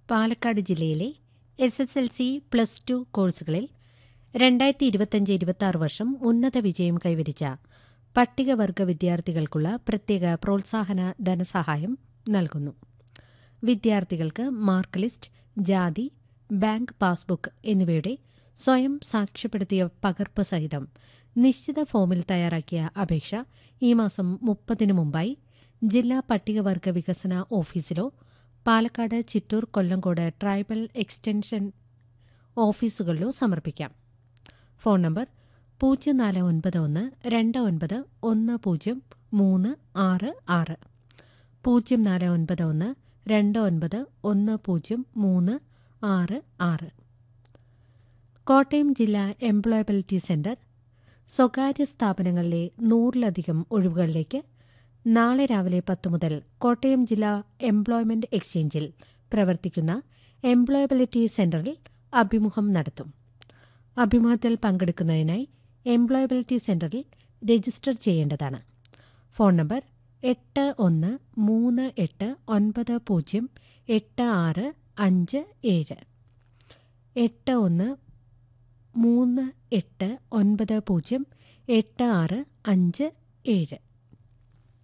പാലക്കാട് ജില്ലയിലെ S S L C plus two കോഴ്സുകളിൽ രണ്ടായിരത്തി ഇരുപത്തഞ്ച് ഇരുപത്തി ആറ് വർഷം ഉന്നത വിജയം കൈവരിച്ച പട്ടികവർഗ വിദ്യാർത്ഥികൾക്കുള്ള പ്രത്യേക പ്രോത്സാഹന ധനസഹായം നൽകുന്നു വിദ്യാർത്ഥികൾക്ക് മാർക്ക് ലിസ്റ്റ് ജാതി ബാങ്ക് പാസ്ബുക്ക് എന്നിവയുടെ സ്വയം സാക്ഷ്യപ്പെടുത്തിയ പകർപ്പ് സഹിതം നിശ്ചിത ഫോമിൽ തയ്യാറാക്കിയ അപേക്ഷ ഈ മാസം മുപ്പതിനു മുമ്പായി ജില്ലാ പട്ടികവർഗ വികസന ഓഫീസിലോ പാലക്കാട് ചിറ്റൂർ കൊല്ലങ്കോട് ട്രൈബൽ എക്സ്റ്റൻഷൻ ഓഫീസുകളിലോ സമർപ്പിക്കാം ഫോൺ നമ്പർ പൂജ്യം നാല് ഒൻപത് ഒന്ന് രണ്ട് ഒൻപത് ഒന്ന് പൂജ്യം മൂന്ന് ആറ് ആറ് പൂജ്യം നാല് ഒൻപത് ഒന്ന് രണ്ട് ഒൻപത് ഒന്ന് പൂജ്യം മൂന്ന് ആറ് ആറ് കോട്ടയം ജില്ലാ എംപ്ലോയബിലിറ്റി സെന്റർ സ്വകാര്യ സ്ഥാപനങ്ങളിലെ നൂറിലധികം ഒഴിവുകളിലേക്ക് നാളെ രാവിലെ പത്ത് മുതൽ കോട്ടയം ജില്ലാ എംപ്ലോയ്മെന്റ് എക്സ്ചേഞ്ചിൽ പ്രവർത്തിക്കുന്ന എംപ്ലോയബിലിറ്റി സെന്ററിൽ അഭിമുഖം നടത്തും അഭിമുഖത്തിൽ പങ്കെടുക്കുന്നതിനായി എംപ്ലോയബിലിറ്റി സെന്ററിൽ രജിസ്റ്റർ ചെയ്യേണ്ടതാണ് ഫോൺ നമ്പർ എട്ട് ഒന്ന് മൂന്ന് എട്ട് ഒൻപത് പൂജ്യം എട്ട് ആറ് അഞ്ച് ഏഴ് എട്ട് ഒന്ന് മൂന്ന് എട്ട് ഒൻപത് പൂജ്യം എട്ട് ആറ് അഞ്ച് ഏഴ്